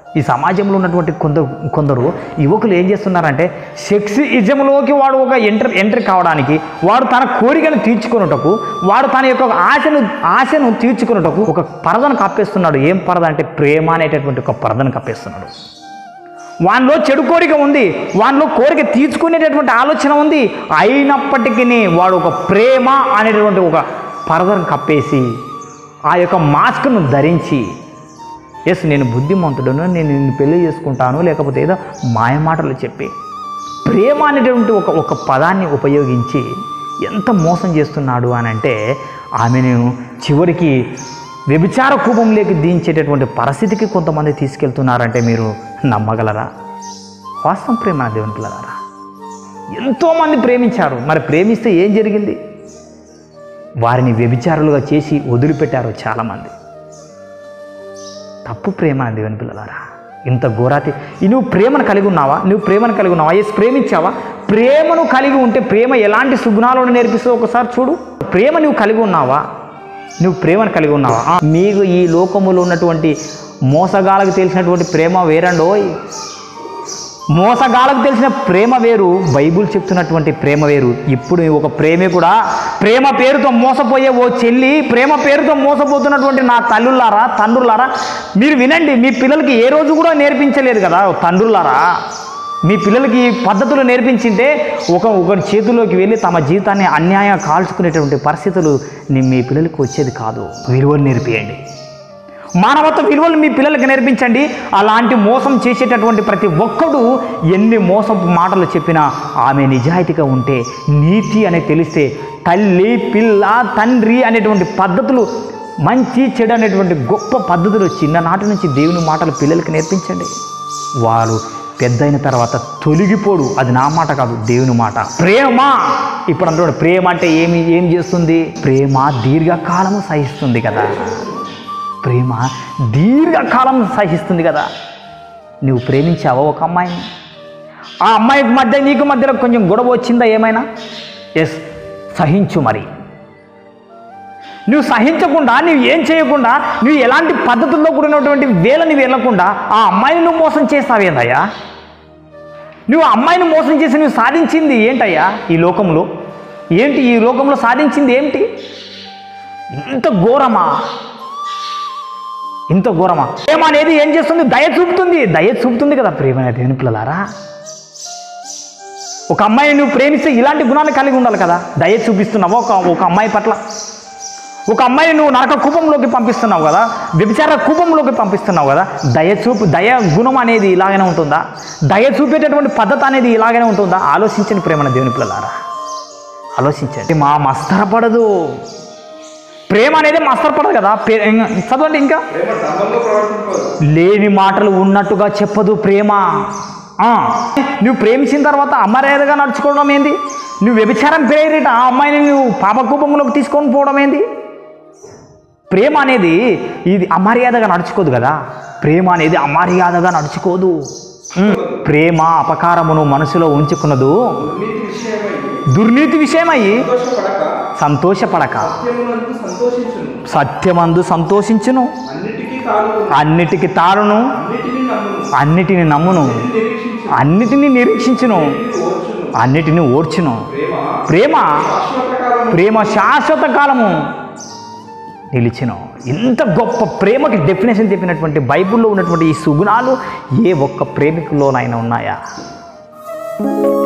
ఈ సమాజంలో ఉన్నటువంటి కొందరు కొందరు యువకులు ఏం చేస్తున్నారంటే సెక్స్ ఇజంలోకి వాడు ఒక ఎంటర్ ఎంటర్ కావడానికి వాడు తన కోరికను తీర్చుకున్నటకు వాడు తన యొక్క ఆశను ఆశను తీర్చుకున్నటకు ఒక పరదను కప్పేస్తున్నాడు ఏం పరద అంటే ప్రేమ అనేటటువంటి ఒక పరదను కప్పేస్తున్నాడు వానిలో చెడు కోరిక ఉంది వానిలో కోరిక తీర్చుకునేటటువంటి ఆలోచన ఉంది అయినప్పటికీ వాడు ఒక ప్రేమ అనేటటువంటి ఒక పరదను కప్పేసి ఆ యొక్క మాస్క్ను ధరించి ఎస్ నేను బుద్ధిమంతుడను నేను నిన్ను పెళ్లి చేసుకుంటాను లేకపోతే ఏదో మాయమాటలు చెప్పి ప్రేమ అనేటువంటి ఒక ఒక పదాన్ని ఉపయోగించి ఎంత మోసం చేస్తున్నాడు అని అంటే ఆమెను చివరికి వ్యభిచార కూపంలోకి దించేటటువంటి పరిస్థితికి కొంతమంది తీసుకెళ్తున్నారంటే మీరు నమ్మగలరా వాస్తవం ప్రేమ నా దేవుని పిల్లలారా ఎంతోమంది ప్రేమించారు మరి ప్రేమిస్తే ఏం జరిగింది వారిని వ్యభిచారులుగా చేసి వదిలిపెట్టారు చాలామంది తప్పు ప్రేమ నా దేవుని పిల్లలారా ఇంత ఘోరాతి ఈ నువ్వు ప్రేమను కలిగి ఉన్నావా నువ్వు ప్రేమను కలిగి ఉన్నావా ఎస్ ప్రేమించావా ప్రేమను కలిగి ఉంటే ప్రేమ ఎలాంటి సుగుణాలను నేర్పిస్తుందో ఒకసారి చూడు ప్రేమ నువ్వు కలిగి ఉన్నావా నువ్వు ప్రేమను కలిగి ఉన్నావా ఆ, మీకు ఈ లోకములో ఉన్నటువంటి మోసగాళ్ళకు తెలిసినటువంటి ప్రేమ వేరండోయ్ మోసగాళ్ళకు తెలిసిన ప్రేమ వేరు బైబుల్ చెప్తున్నటువంటి ప్రేమ వేరు ఇప్పుడు ఒక ప్రేమే కూడా ప్రేమ పేరుతో మోసపోయే ఓ చెల్లి ప్రేమ పేరుతో మోసపోతున్నటువంటి నా తల్లులారా తండ్రులారా మీరు వినండి మీ పిల్లలకి ఏ రోజు కూడా నేర్పించలేదు కదా ఓ తండ్రులారా మీ పిల్లలకి ఈ పద్ధతులు నేర్పించింటే ఒక ఒకరి చేతిలోకి వెళ్ళి తమ జీవితాన్ని అన్యాయంగా కాల్చుకునేటువంటి పరిస్థితులు ని- మీ పిల్లలకి వచ్చేది కాదు విలువలు నేర్పియండి మానవత్వ విలువలు మీ పిల్లలకి నేర్పించండి అలాంటి మోసం చేసేటటువంటి ప్రతి ఒక్కడు ఎన్ని మోసపు మాటలు చెప్పినా ఆమె నిజాయితీగా ఉంటే నీతి అనే తెలిస్తే తల్లి పిల్ల తండ్రి అనేటువంటి పద్ధతులు మంచి చెడు అనేటువంటి గొప్ప పద్ధతులు చిన్ననాటి నుంచి దేవుని మాటలు పిల్లలకి నేర్పించండి వారు పెద్దయిన తర్వాత తొలగిపోడు అది నా మాట కాదు దేవుని మాట ప్రేమ ఇప్పుడు అంటున్నాడు ప్రేమ అంటే ఏమి ఏం చేస్తుంది ప్రేమ దీర్ఘకాలము సహిస్తుంది కదా ప్రేమ దీర్ఘకాలం సహిస్తుంది కదా నువ్వు ప్రేమించావా ఒక అమ్మాయిని ఆ అమ్మాయికి మధ్య నీకు మధ్యలో కొంచెం గొడవ వచ్చిందా ఏమైనా ఎస్ సహించు మరి నువ్వు సహించకుండా నువ్వు ఏం చేయకుండా నువ్వు ఎలాంటి పద్ధతుల్లో కూడినటువంటి వేళ నువ్వు వెళ్ళకుండా ఆ అమ్మాయిని నువ్వు మోసం చేస్తావేందయ్యా నువ్వు ఆ అమ్మాయిని మోసం చేసి నువ్వు సాధించింది ఏంటయ్యా ఈ లోకంలో ఏంటి ఈ లోకంలో సాధించింది ఏంటి ఇంత ఘోరమా ఇంత ఘోరమా ప్రేమ అనేది ఏం చేస్తుంది దయ చూపుతుంది దయ చూపుతుంది కదా ప్రేమ అనేది దేవుని పిల్లలారా ఒక అమ్మాయిని నువ్వు ప్రేమిస్తే ఇలాంటి గుణాలు కలిగి ఉండాలి కదా దయ చూపిస్తున్నావా ఒక ఒక అమ్మాయి పట్ల ఒక అమ్మాయిని నువ్వు నరక కూపంలోకి పంపిస్తున్నావు కదా వ్యభిచార కూపంలోకి పంపిస్తున్నావు కదా దయ చూపు దయ గుణం అనేది ఇలాగనే ఉంటుందా దయ చూపేటటువంటి పద్ధతి అనేది ఇలాగనే ఉంటుందా ఆలోచించండి ప్రేమన దేవుని పిల్లలారా ఆలోచించండి మా మస్తరపడదు ప్రేమ అనేది మస్తరపడదు కదా పే- ఇంకా- చదవండి ఇంకా ప్రేమ డంబంగా ప్రవర్తింపదు లేని మాటలు ఉన్నట్టుగా చెప్పదు ప్రేమ ఆ, నువ్వు ప్రేమించిన తర్వాత అమర్యాదగా నడుచుకోవడం ఏంది నువ్వు వ్యభిచారం పేరిట ఆ అమ్మాయిని నువ్వు పాపకూపంలోకి తీసుకొని పోవడం ఏంది ప్రేమ అనేది ఇది అమర్యాదగా నడుచుకోదు కదా ప్రేమ అనేది అమర్యాదగా నడుచుకోదు ఉమ్, ప్రేమ అపకారమును మనసులో ఉంచుకున్నదు దుర్నీతి విషయమై దుర్నీతి విషయమయ్యి సంతోషపడక సంతోషపడక సత్యమునందు సంతోషించును సత్యమందు సంతోషించును అన్నిటికీ తాను అన్నిటికి తారును అన్నిటినీ నమ్మును అన్నిటిని నమ్మును నిరీక్షించు అన్నిటిని నిరీక్షించును ఓర్చును అన్నిటిని ఓర్చును ప్రేమ ప్రేమ శాశ్వత కాలము ప్రేమ శాశ్వత కాలము నిలిచిన ఇంత గొప్ప ప్రేమకి డెఫినేషన్ చెప్పినటువంటి బైబిల్లో ఉన్నటువంటి ఈ సుగుణాలు ఏ ఒక్క ప్రేమికులోనైనా ఉన్నాయా